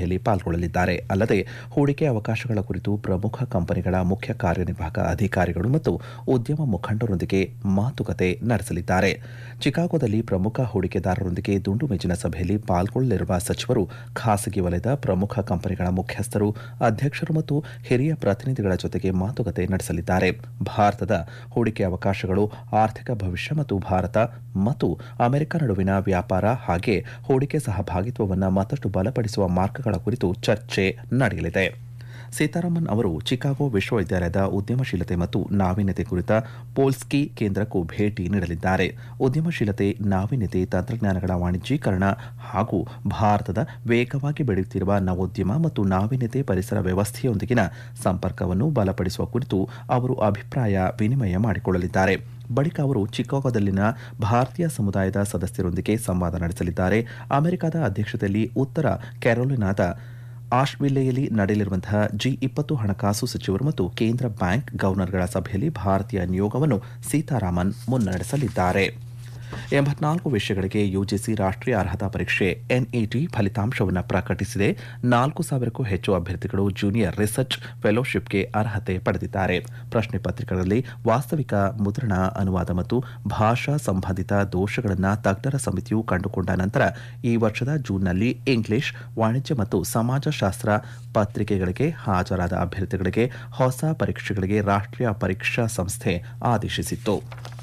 ಸಭೆಯಲ್ಲಿ ಪಾಲ್ಗೊಳ್ಳಲಿದ್ದಾರೆ ಅಲ್ಲದೆ ಹೂಡಿಕೆ ಅವಕಾಶಗಳ ಕುರಿತು ಪ್ರಮುಖ ಕಂಪನಿಗಳ ಮುಖ್ಯ ಕಾರ್ಯನಿರ್ವಾಹಕ ಅಧಿಕಾರಿಗಳು ಮತ್ತು ಉದ್ಯಮ ಮುಖಂಡರೊಂದಿಗೆ ಮಾತುಕತೆ ನಡೆಸಲಿದ್ದಾರೆ ಚಿಕಾಗೋದಲ್ಲಿ ಪ್ರಮುಖ ಹೂಡಿಕೆದಾರರೊಂದಿಗೆ ದುಂಡು ಮೇಜಿನ ಸಭೆಯಲ್ಲಿ ಪಾಲ್ಗೊಳ್ಳಲಿರುವ ಸಚಿವರು ಖಾಸಗಿ ವಲಯದ ಪ್ರಮುಖ ಕಂಪನಿಗಳ ಮುಖ್ಯಸ್ಥರು ಅಧ್ಯಕ್ಷರು ಮತ್ತು ಹಿರಿಯ ಪ್ರತಿನಿಧಿಗಳ ಜೊತೆಗೆ ಮಾತುಕತೆ ನಡೆಸಲಿದ್ದಾರೆ ಭಾರತದ ಹೂಡಿಕೆ ಅವಕಾಶಗಳು ಆರ್ಥಿಕ ಭವಿಷ್ಯ ಮತ್ತು ಭಾರತ ಮತ್ತು ಅಮೆರಿಕ ನಡುವಿನ ವ್ಯಾಪಾರ ಹಾಗೆ ಹೂಡಿಕೆ ಸಹಭಾಗಿತ್ವವನ್ನು ಮತ್ತಷ್ಟು ಬಲಪಡಿಸುವ ಮಾರ್ಗಗಳ ಕುರಿತು ಚರ್ಚೆ ನಡೆಯಲಿದೆ ಸೀತಾರಾಮನ್ ಅವರು ಚಿಕಾಗೋ ವಿಶ್ವವಿದ್ಯಾಲಯದ ಉದ್ಯಮಶೀಲತೆ ಮತ್ತು ನಾವೀನ್ಯತೆ ಕುರಿತ ಪೋಲ್ಸ್ಕಿ ಕೇಂದ್ರಕ್ಕೂ ಭೇಟಿ ನೀಡಲಿದ್ದಾರೆ ಉದ್ಯಮಶೀಲತೆ ನಾವೀನ್ಯತೆ ತಂತ್ರಜ್ಞಾನಗಳ ವಾಣಿಜ್ಯೀಕರಣ ಹಾಗೂ ಭಾರತದ ವೇಗವಾಗಿ ಬೆಳೆಯುತ್ತಿರುವ ನವೋದ್ಯಮ ಮತ್ತು ನಾವೀನ್ಯತೆ ಪರಿಸರ ವ್ಯವಸ್ಥೆಯೊಂದಿಗಿನ ಸಂಪರ್ಕವನ್ನು ಬಲಪಡಿಸುವ ಕುರಿತು ಅವರು ಅಭಿಪ್ರಾಯ ವಿನಿಮಯ ಮಾಡಿಕೊಳ್ಳಲಿದ್ದಾರೆ ಬಳಿಕ ಅವರು ಚಿಕಾಗೋದಲ್ಲಿನ ಭಾರತೀಯ ಸಮುದಾಯದ ಸದಸ್ಯರೊಂದಿಗೆ ಸಂವಾದ ನಡೆಸಲಿದ್ದಾರೆ ಅಮೆರಿಕದ ಅಧ್ಯಕ್ಷತೆಯಲ್ಲಿ ಉತ್ತರ ಕ್ಯಾರೋಲಿನಾದ ಆಶ್ವಿಲ್ಲೆಯಲ್ಲಿ ನಡೆಯಲಿರುವಂತಹ ಜಿ ಇಪ್ಪತ್ತು ಹಣಕಾಸು ಸಚಿವರು ಮತ್ತು ಕೇಂದ್ರ ಬ್ಯಾಂಕ್ ಗವರ್ನರ್ಗಳ ಸಭೆಯಲ್ಲಿ ಭಾರತೀಯ ನಿಯೋಗವನ್ನು ಸೀತಾರಾಮನ್ ಮುನ್ನಡೆಸಲಿದ್ದಾರೆ ಎಂಬತ್ನಾಲ್ಕು ವಿಷಯಗಳಿಗೆ ಯುಜಿಸಿ ರಾಷ್ಟ್ರೀಯ ಅರ್ಹತಾ ಪರೀಕ್ಷೆ ಎನ್ಇಟಿ ಫಲಿತಾಂಶವನ್ನು ಪ್ರಕಟಿಸಿದೆ ನಾಲ್ಕು ಸಾವಿರಕ್ಕೂ ಹೆಚ್ಚು ಅಭ್ಯರ್ಥಿಗಳು ಜೂನಿಯರ್ ರಿಸರ್ಚ್ ಫೆಲೋಶಿಪ್ಗೆ ಅರ್ಹತೆ ಪಡೆದಿದ್ದಾರೆ ಪ್ರಶ್ನೆ ಪತ್ರಿಕೆಗಳಲ್ಲಿ ವಾಸ್ತವಿಕ ಮುದ್ರಣ ಅನುವಾದ ಮತ್ತು ಭಾಷಾ ಸಂಬಂಧಿತ ದೋಷಗಳನ್ನು ತಜ್ಞರ ಸಮಿತಿಯು ಕಂಡುಕೊಂಡ ನಂತರ ಈ ವರ್ಷದ ಜೂನ್ನಲ್ಲಿ ಇಂಗ್ಲಿಷ್ ವಾಣಿಜ್ಯ ಮತ್ತು ಸಮಾಜಶಾಸ್ತ್ರ ಪತ್ರಿಕೆಗಳಿಗೆ ಹಾಜರಾದ ಅಭ್ಯರ್ಥಿಗಳಿಗೆ ಹೊಸ ಪರೀಕ್ಷೆಗಳಿಗೆ ರಾಷ್ಟ್ರೀಯ ಪರೀಕ್ಷಾ ಸಂಸ್ಥೆ ಆದೇಶಿಸಿತ್ತು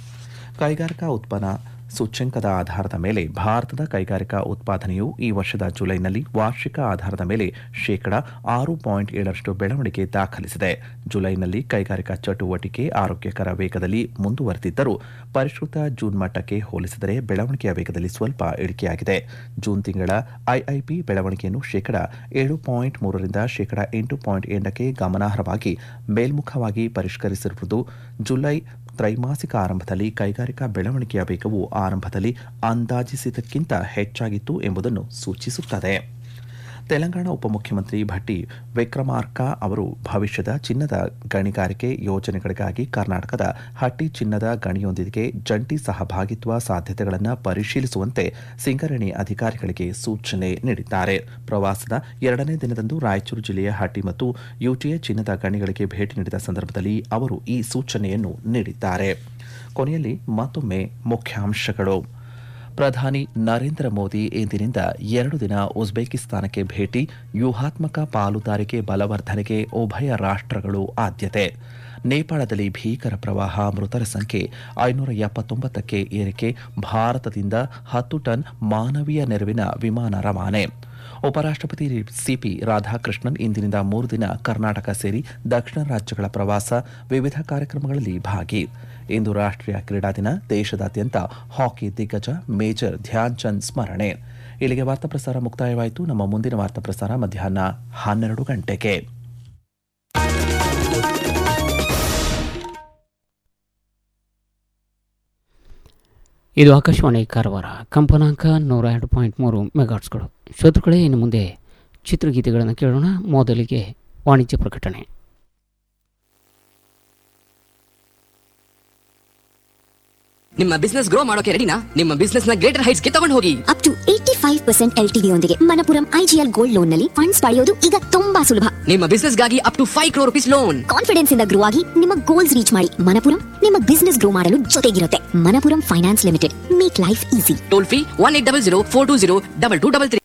ಕೈಗಾರಿಕಾ ಉತ್ಪನ್ನ ಸೂಚ್ಯಂಕದ ಆಧಾರದ ಮೇಲೆ ಭಾರತದ ಕೈಗಾರಿಕಾ ಉತ್ಪಾದನೆಯು ಈ ವರ್ಷದ ಜುಲೈನಲ್ಲಿ ವಾರ್ಷಿಕ ಆಧಾರದ ಮೇಲೆ ಶೇಕಡ ಆರು ಪಾಯಿಂಟ್ ಏಳರಷ್ಟು ಬೆಳವಣಿಗೆ ದಾಖಲಿಸಿದೆ ಜುಲೈನಲ್ಲಿ ಕೈಗಾರಿಕಾ ಚಟುವಟಿಕೆ ಆರೋಗ್ಯಕರ ವೇಗದಲ್ಲಿ ಮುಂದುವರೆದಿದ್ದರೂ ಪರಿಷ್ಕೃತ ಜೂನ್ ಮಟ್ಟಕ್ಕೆ ಹೋಲಿಸಿದರೆ ಬೆಳವಣಿಗೆಯ ವೇಗದಲ್ಲಿ ಸ್ವಲ್ಪ ಇಳಿಕೆಯಾಗಿದೆ ಜೂನ್ ತಿಂಗಳ ಐಐಪಿ ಬೆಳವಣಿಗೆಯನ್ನು ಶೇಕಡ ಏಳು ಪಾಯಿಂಟ್ ಮೂರರಿಂದ ಶೇಕಡ ಎಂಟು ಪಾಯಿಂಟ್ ಎಂಟಕ್ಕೆ ಗಮನಾರ್ಹವಾಗಿ ಮೇಲ್ಮುಖವಾಗಿ ಪರಿಷ್ಕರಿಸಿರುವುದು ಜುಲೈ ತ್ರೈಮಾಸಿಕ ಆರಂಭದಲ್ಲಿ ಕೈಗಾರಿಕಾ ಬೆಳವಣಿಗೆಯ ವೇಗವು ಆರಂಭದಲ್ಲಿ ಅಂದಾಜಿಸಿದ್ದಕ್ಕಿಂತ ಹೆಚ್ಚಾಗಿತ್ತು ಎಂಬುದನ್ನು ಸೂಚಿಸುತ್ತದೆ ತೆಲಂಗಾಣ ಉಪಮುಖ್ಯಮಂತ್ರಿ ಭಟ್ಟಿ ವಿಕ್ರಮಾರ್ಕ ಅವರು ಭವಿಷ್ಯದ ಚಿನ್ನದ ಗಣಿಗಾರಿಕೆ ಯೋಜನೆಗಳಿಗಾಗಿ ಕರ್ನಾಟಕದ ಹಟ್ಟಿ ಚಿನ್ನದ ಗಣಿಯೊಂದಿಗೆ ಜಂಟಿ ಸಹಭಾಗಿತ್ವ ಸಾಧ್ಯತೆಗಳನ್ನು ಪರಿಶೀಲಿಸುವಂತೆ ಸಿಂಗರಣಿ ಅಧಿಕಾರಿಗಳಿಗೆ ಸೂಚನೆ ನೀಡಿದ್ದಾರೆ ಪ್ರವಾಸದ ಎರಡನೇ ದಿನದಂದು ರಾಯಚೂರು ಜಿಲ್ಲೆಯ ಹಟ್ಟಿ ಮತ್ತು ಯುಟಿಎ ಚಿನ್ನದ ಗಣಿಗಳಿಗೆ ಭೇಟಿ ನೀಡಿದ ಸಂದರ್ಭದಲ್ಲಿ ಅವರು ಈ ಸೂಚನೆಯನ್ನು ನೀಡಿದ್ದಾರೆ ಕೊನೆಯಲ್ಲಿ ಮತ್ತೊಮ್ಮೆ ಮುಖ್ಯಾಂಶಗಳು ಪ್ರಧಾನಿ ನರೇಂದ್ರ ಮೋದಿ ಇಂದಿನಿಂದ ಎರಡು ದಿನ ಉಜ್ಬೇಕಿಸ್ತಾನಕ್ಕೆ ಭೇಟಿ ವ್ಯೂಹಾತ್ಮಕ ಪಾಲುದಾರಿಕೆ ಬಲವರ್ಧನೆಗೆ ಉಭಯ ರಾಷ್ಟ್ರಗಳು ಆದ್ಯತೆ ನೇಪಾಳದಲ್ಲಿ ಭೀಕರ ಪ್ರವಾಹ ಮೃತರ ಸಂಖ್ಯೆ ಐನೂರ ಎಪ್ಪತ್ತೊಂಬತ್ತಕ್ಕೆ ಏರಿಕೆ ಭಾರತದಿಂದ ಹತ್ತು ಟನ್ ಮಾನವೀಯ ನೆರವಿನ ವಿಮಾನ ರವಾನೆ ಉಪರಾಷ್ಟ್ರಪತಿ ಸಿಪಿ ರಾಧಾಕೃಷ್ಣನ್ ಇಂದಿನಿಂದ ಮೂರು ದಿನ ಕರ್ನಾಟಕ ಸೇರಿ ದಕ್ಷಿಣ ರಾಜ್ಯಗಳ ಪ್ರವಾಸ ವಿವಿಧ ಕಾರ್ಯಕ್ರಮಗಳಲ್ಲಿ ಭಾಗಿ ಇಂದು ರಾಷ್ಟ್ರೀಯ ಕ್ರೀಡಾ ದಿನ ದೇಶದಾದ್ಯಂತ ಹಾಕಿ ದಿಗ್ಗಜ ಮೇಜರ್ ಧ್ಯಾನ್ ಚಂದ್ ಸ್ಮರಣೆ ಇಲ್ಲಿಗೆ ವಾರ್ತಾ ಪ್ರಸಾರ ಮುಕ್ತಾಯವಾಯಿತು ನಮ್ಮ ಮುಂದಿನ ವಾರ್ತಾ ಪ್ರಸಾರ ಮಧ್ಯಾಹ್ನ ಹನ್ನೆರಡು ಗಂಟೆಗೆ ಇದು ಆಕಾಶವಾಣಿ ಕಾರವಾರ ಕಂಪನಾಂಕ ನೂರ ಎರಡು ಪಾಯಿಂಟ್ ಮೂರು ಮೆಗಾಟ್ಸ್ಗಳು ಶ್ರೋತೃಗಳೇ ಇನ್ನು ಮುಂದೆ ಚಿತ್ರಗೀತೆಗಳನ್ನು ಕೇಳೋಣ ಮೊದಲಿಗೆ ವಾಣಿಜ್ಯ ಪ್ರಕಟಣೆ ನಿಮ್ಮ ಬಿಸ್ನೆಸ್ ಗ್ರೋ ಮಾಡೋಕೆ ರೆಡಿನಾ ನಿಮ್ಮ ಬಿಸ್ನೆಸ್ ನ ಗ್ರೇಟರ್ ಹೈಟ್ಸ್ ಗೆ ತಗೊಂಡು ಹೋಗಿ up to eighty five percent L T ಯೊಂದಿಗೆ ಮನಪುರಂ ಐಜಿಎಲ್ ಗೋಲ್ಡ್ ಲೋನ್ ನಲ್ಲಿ ಫಂಡ್ಸ್ ಪಡೆಯೋದು ಈಗ ತುಂಬಾ ಸುಲಭ ನಿಮ್ಮ ಬಿಸ್ನೆಸ್ ಗಾಗಿ up to five crore rupees loan confidence ಇಂದ ಗ್ರೋ ಆಗಿ ನಿಮ್ಮ ಗೋಲ್ಸ್ ರೀಚ್ ಮಾಡಿ ಮನಪುರಂ ನಿಮ್ಮ ಬಿಸ್ನೆಸ್ ಗ್ರೋ ಮಾಡಲು ಜೊತೆಗಿರುತ್ತೆ Manappuram finance limited make life easy toll free one eight double zero four two zero double two double three